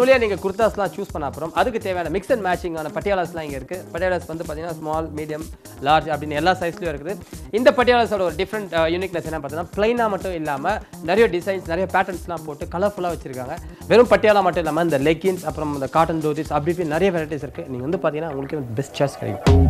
வழியாக நீங்கள் குர்தாஸ்லாம் சூஸ் பண்ண அப்புறம் அதுக்கு தேவையான மிக்ஸ் அண்ட் மேட்சிங்கான பட்டியாலாஸ்லாம் இங்கே இருக்குது பட்டியாலாஸ் வந்து பார்த்தீங்கன்னா ஸ்மால் மீடியம் லார்ஜ் அப்படின்னு எல்லா சைஸ்லையும் இருக்குது இந்த பட்டியாலாஸோட ஒரு டிஃப்ரெண்ட் யூனிக்னஸ் என்ன பார்த்தீங்கன்னா பிளைனாக மட்டும் இல்லாமல் நிறைய டிசைன்ஸ் நிறைய பேட்டர்ன்ஸ்லாம் போட்டு கலர்ஃபுல்லாக வச்சிருக்காங்க வெறும் பட்டியாலா மட்டும் இல்லாமல் இந்த லெக்கின்ஸ் அப்புறம் இந்த காட்டன் தோதிஸ் அப்படி இப்படி நிறைய வெரைட்டிஸ் இருக்குது நீங்கள் வந்து பார்த்தீங்கன்னா உங்களுக்கு பெஸ்ட் சாய்ஸ் கிடைக்கும்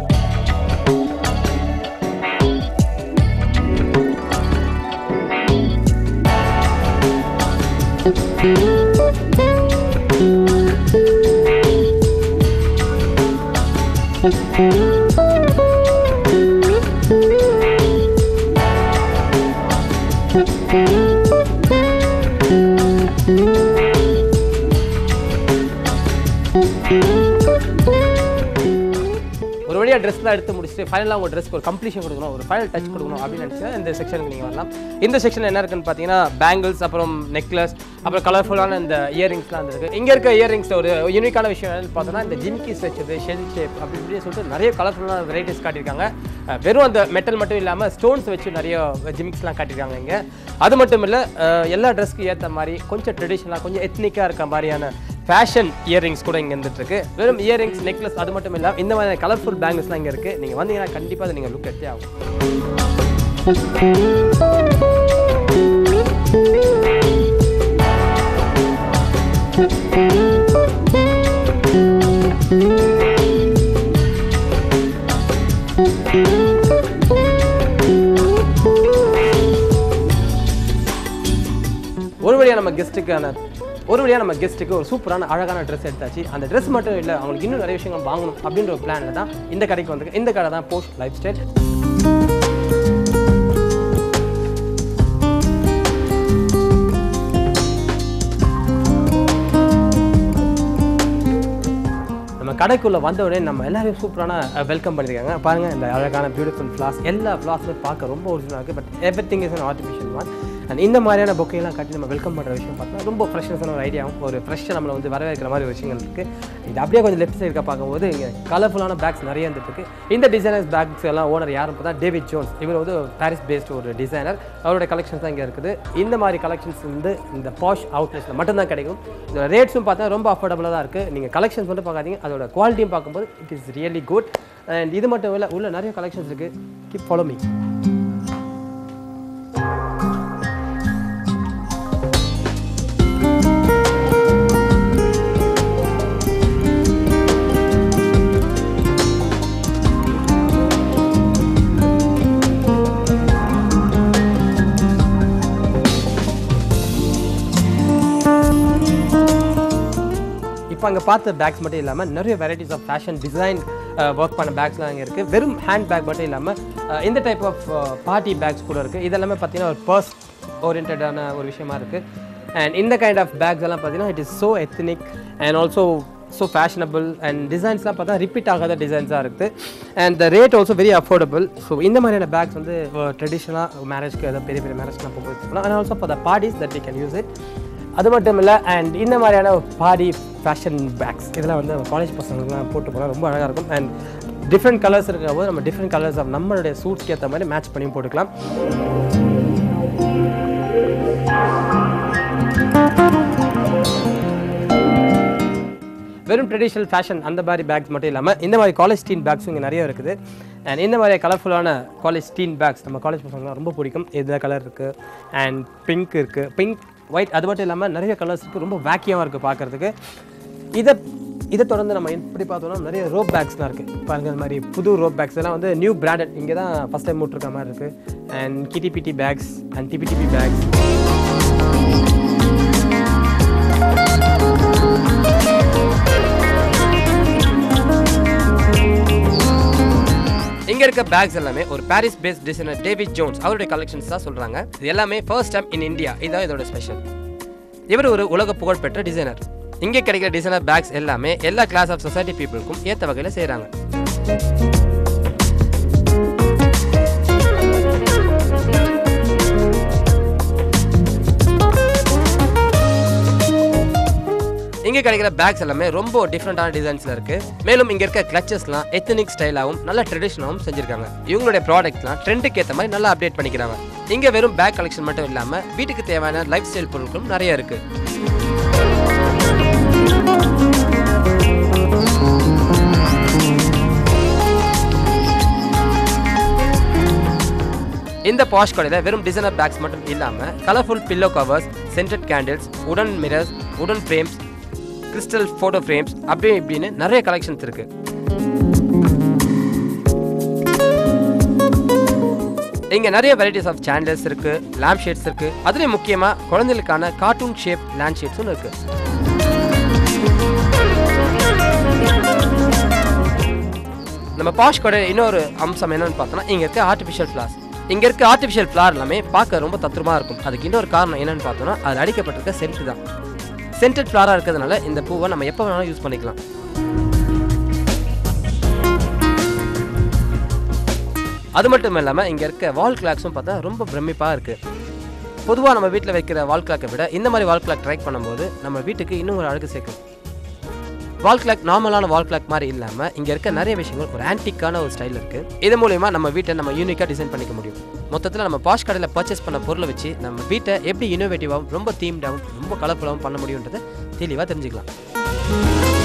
ஒரு வழியாக ட்ரெஸ்லாம் எடுத்து முடிச்சுட்டு ஃபைனலாக உங்கள் ட்ரெஸ்க்கு ஒரு கம்ப்ளீஷன் கொடுக்கணும் ஒரு ஃபைனல் டச் கொடுக்கணும் அப்படின்னு நினச்சிங்கன்னா இந்த செக்ஷனுக்கு நீங்கள் வரலாம் இந்த செக்ஷன் என்ன இருக்குன்னு பார்த்தீங்கன்னா பேங்கிள்ஸ் அப்புறம் நெக்லஸ் அப்புறம் கலர்ஃபுல்லான இந்த இயரிங்ஸ்லாம் இருக்குது இங்கே இருக்க இயரிங்ஸ் ஒரு யூனிக்கான விஷயம் என்னன்னு பார்த்தோன்னா இந்த ஜிம்கிஸ் வச்சது ஷெல் ஷேப் அப்படி இப்படி சொல்லிட்டு நிறைய கலர்ஃபுல்லான வெரைட்டிஸ் காட்டியிருக்காங்க அஹ் வெறும் அந்த மெட்டல் மட்டும் இல்லாமல் ஸ்டோன்ஸ் வச்சு நிறைய ஜிமிக்ஸ்லாம் காட்டியிருக்காங்க இங்கே அது மட்டும் இல்லை எல்லா ட்ரெஸ்க்கு ஏற்ற மாதிரி கொஞ்சம் ட்ரெடிஷ்னலாக கொஞ்சம் எத்னிக்காக இருக்க மாதிரியான ஃபேஷன் இயரிங்ஸ் கூட இங்கே இருந்துட்டு இருக்கு வெறும் இயரிங்ஸ் நெக்லஸ் அது மட்டும் இல்லை இந்த மாதிரி கலர்ஃபுல் பேங்கிள்ஸ்லாம் இங்கே இருக்குது நீங்கள் வந்தீங்கன்னா கண்டிப்பாக அதை நீங்கள் லுக் எடுத்தே ஆகும் ஒரு வழியாக நம்ம கெஸ்ட்டுக்கான ஒரு வழியாக நம்ம கெஸ்ட்டுக்கு ஒரு சூப்பரான அழகான ட்ரெஸ் எடுத்தாச்சு அந்த ட்ரெஸ் மட்டும் இல்லை அவங்களுக்கு இன்னும் நிறைய விஷயங்கள் வாங்கணும் அப்படின்ற ஒரு பிளானில் தான் இந்த கடைக்கு வந்து இந்த கடை தான் போஸ்ட் லைஃப் ஸ்டைல் நம்ம கடைக்குள்ளே வந்த உடனே நம்ம எல்லாரையும் சூப்பரான வெல்கம் பண்ணியிருக்காங்க பாருங்கள் இந்த அழகான பியூட்டிஃபுல் ஃப்ளாஸ் எல்லா ஃப்ளாஸுமே பார்க்க ரொம்ப ஒரிஜினலாக இருக்குது but everything is an artificial one and இந்த மாதிரியான பொக்கையெல்லாம் காட்டி நம்ம வெல்கம் பண்ணுற விஷயம் பார்த்தா ரொம்ப ஃப்ரெஷ்னஸான ஒரு ஐடியாவும் ஒரு ஃப்ரெஷ்ஷாக நம்மளை வந்து வரவேற்கிற மாதிரி ஒரு விஷயங்கள் இருக்குது இது அப்படியே கொஞ்சம் லெஃப்ட் சைடு பார்க்கும்போது இங்கே கலர்ஃபுல்லான பேக்ஸ் நிறைய இருந்துட்டு இருக்கு இந்த டிசைனர்ஸ் பேக்ஸ் எல்லாம் ஓனர் யாரும் பார்த்தா டேவிட் ஜோன்ஸ் இவர் வந்து பாரிஸ் பேஸ்ட் ஒரு டிசைனர் அவருடைய கலெக்ஷன்ஸ் தான் இங்கே இருக்குது இந்த மாதிரி கலெக்ஷன்ஸ் வந்து இந்த பாஷ் அவுட்லெட்ஸில் மட்டும்தான் கிடைக்கும் இந்த ரேட்ஸும் பார்த்தா ரொம்ப அஃபோர்டபுளாக தான் இருக்குது நீங்கள் கலெக்ஷன்ஸ் மட்டும் பார்க்காதீங்க அதோட குவாலிட்டியும் பார்க்கும்போது it is really good and இது மட்டும் இல்லை உள்ள நிறைய கலெக்ஷன்ஸ் இருக்குது கீப் ஃபாலோ மீ இப்போ அங்கே பார்த்த பேக்ஸ் மட்டும் இல்லாமல் நிறைய varieties of fashion design work பண்ண பேக்ஸ்லாம் இங்கே இருக்குது வெறும் ஹேண்ட் பேக் மட்டும் இல்லாமல் இந்த டைப் ஆஃப் பார்ட்டி பேக்ஸ் கூட இருக்குது இதெல்லாமே பார்த்தீங்கன்னா ஒரு பர்ஸ் ஓரியன்டான ஒரு விஷயமா இருக்குது அண்ட் இந்த கைண்ட் ஆஃப் பேக்ஸ் எல்லாம் பார்த்தீங்கன்னா it is so ethnic and also so fashionable and டிசைன்ஸ்லாம் பார்த்தா ரிப்பீட் ஆகாத டிசைன்ஸாக இருக்குது and the rate also very affordable so இந்த மாதிரியான பேக்ஸ் வந்து ட்ரெடிஷ்னலாக மேரேஜ்க்கு ஏதாவது பெரிய பெரிய மேரேஜ்லாம் போகும்போது and also for the parties that we can use it அது மட்டும் இல்லை அண்ட் இந்த மாதிரியான பாடி ஃபேஷன் பேக்ஸ் இதெல்லாம் வந்து நம்ம காலேஜ் பசங்களுக்குலாம் போட்டு போனால் ரொம்ப அழகாக இருக்கும் அண்ட் டிஃப்ரெண்ட் கலர்ஸ் இருக்கிற போது நம்ம டிஃப்ரெண்ட் கலர்ஸ் ஆஃப் நம்மளுடைய சூட்ஸ்க்கு ஏற்ற மாதிரி மேட்ச் பண்ணி போட்டுக்கலாம் வெறும் ட்ரெடிஷ்னல் ஃபேஷன் அந்த மாதிரி பேக்ஸ் மட்டும் இல்லாமல் இந்த மாதிரி காலேஜ் டீன் பேக்ஸும் இங்கே நிறைய இருக்குது அண்ட் இந்த மாதிரி கலர்ஃபுல்லான காலேஜ் டீன் பேக்ஸ் நம்ம காலேஜ் பசங்களாம் ரொம்ப பிடிக்கும் இந்த கலர் இருக்குது அண்ட் பிங்க் இருக்குது பிங்க் ஒயிட் அது மட்டும் இல்லாமல் நிறைய கலர்ஸ் இருக்குது ரொம்ப வேக்கியமாக இருக்குது பார்க்குறதுக்கு இதை இதை தொடர்ந்து நம்ம எப்படி பார்த்தோம்னா நிறைய ரோப் பேக்ஸ்லாம் இருக்குது பாருங்க இந்த மாதிரி புது ரோப் பேக்ஸ் எல்லாம் வந்து நியூ பிராண்டட் இங்கே தான் ஃபஸ்ட் டைம் போட்டிருக்க மாதிரி இருக்குது அண்ட் கிடிபிடி பேக்ஸ் அண்ட் டிபிடிபி பேக்ஸ் இங்க இருக்க பேக்ஸ் எல்லாமே ஒரு Paris based designer David Jones அவருடைய கலெக்ஷன்ஸ் தான் சொல்றாங்க இது எல்லாமே ஃபர்ஸ்ட் டைம் இன் இந்தியா இதுதான் இதோட ஸ்பெஷல் இவர் ஒரு உலக புகழ்பெற்ற டிசைனர் இங்கே கிடைக்கிற டிசைனர் பேக்ஸ் எல்லாமே எல்லா கிளாஸ் ஆஃப் சொசைட்டி பீப்புளுக்கும் ஏற்ற வகையில் செய்கிறாங்க இங்கே கிடைக்கிற பேக்ஸ் எல்லாமே ரொம்ப டிஃப்ரெண்டான டிசைன்ஸில் இருக்கு மேலும் இங்கே இருக்க கிளச்சஸ்லாம் எத்தனிக் ஸ்டைலாகவும் நல்ல ட்ரெடிஷனாகவும் செஞ்சிருக்காங்க இவங்களுடைய ப்ராடக்ட்லாம் ட்ரெண்டுக்கு ஏற்ற மாதிரி நல்லா அப்டேட் பண்ணிக்கிறாங்க இங்கே வெறும் பேக் கலெக்ஷன் மட்டும் இல்லாமல் வீட்டுக்கு தேவையான லைஃப் ஸ்டைல் பொருட்களும் நிறைய இருக்குது இந்த பாஷ் கடையில் வெறும் டிசைனர் பேக்ஸ் மட்டும் இல்லாமல் colourful pillow covers scented candles உடன் மிரர்ஸ் உடன் ஃப்ரேம்ஸ் கிறிஸ்டல் ஃபோட்டோ ஃப்ரேம்ஸ் அப்படி இப்படின்னு நிறைய கலெக்ஷன்ஸ் இருக்குது இங்கே நிறைய வெரைட்டிஸ் ஆஃப் சேனல்ஸ் இருக்குது லேம்ப் ஷேட்ஸ் இருக்குது அதுலேயும் முக்கியமாக குழந்தைகளுக்கான கார்ட்டூன் ஷேப் லேம்ப் ஷேட்ஸும் இருக்குது நம்ம பாஷ் கடை இன்னொரு அம்சம் என்னன்னு பார்த்தோம்னா இங்கே இருக்க ஆர்டிஃபிஷியல் ஃப்ளார்ஸ் இங்கே இருக்க ஆர்டிஃபிஷியல் ஃப்ளார் எல்லாமே பார்க்க ரொம்ப தத்ரூபமாக இருக்கும் அதுக்கு இன்னொரு காரணம் என்னன்னு பார்த்தோம்னா அது அடிக்கப்பட்டிருக்க சென்ட் தான் சென்டட் ஃப்ளாராக இருக்கிறதுனால இந்த பூவை நம்ம எப்போ வேணாலும் யூஸ் பண்ணிக்கலாம் அது மட்டும் இல்லாமல் இங்கே இருக்க வால் கிளாக்ஸும் பார்த்தா ரொம்ப பிரமிப்பாக இருக்குது பொதுவாக நம்ம வீட்டில் வைக்கிற வால் கிளாக்கை விட இந்த மாதிரி வால் கிளாக் ட்ரை பண்ணும்போது நம்ம வீட்டுக்கு இன்னும் ஒரு அழகு சேர்க்கும் வால் கிளாக் நார்மலான வால் கிளாக் மாதிரி இல்லாமல் இங்கே இருக்க நிறைய விஷயங்கள் ஒரு ஆன்டிக்கான ஒரு ஸ்டைல் இருக்குது இது மூலயமா நம்ம வீட்டை நம்ம யூனிக்காக டிசைன் பண்ணிக்க முடியும் மொத்தத்தில் நம்ம பாஷ் கடையில் பர்ச்சேஸ் பண்ண பொருளை வச்சு நம்ம வீட்டை எப்படி இன்னோவேட்டிவாகவும் ரொம்ப தீம்டாகவும் ரொம்ப கலர்ஃபுல்லாகவும் பண்ண முடியுன்றதை தெளிவாக தெரிஞ்சுக்கலாம்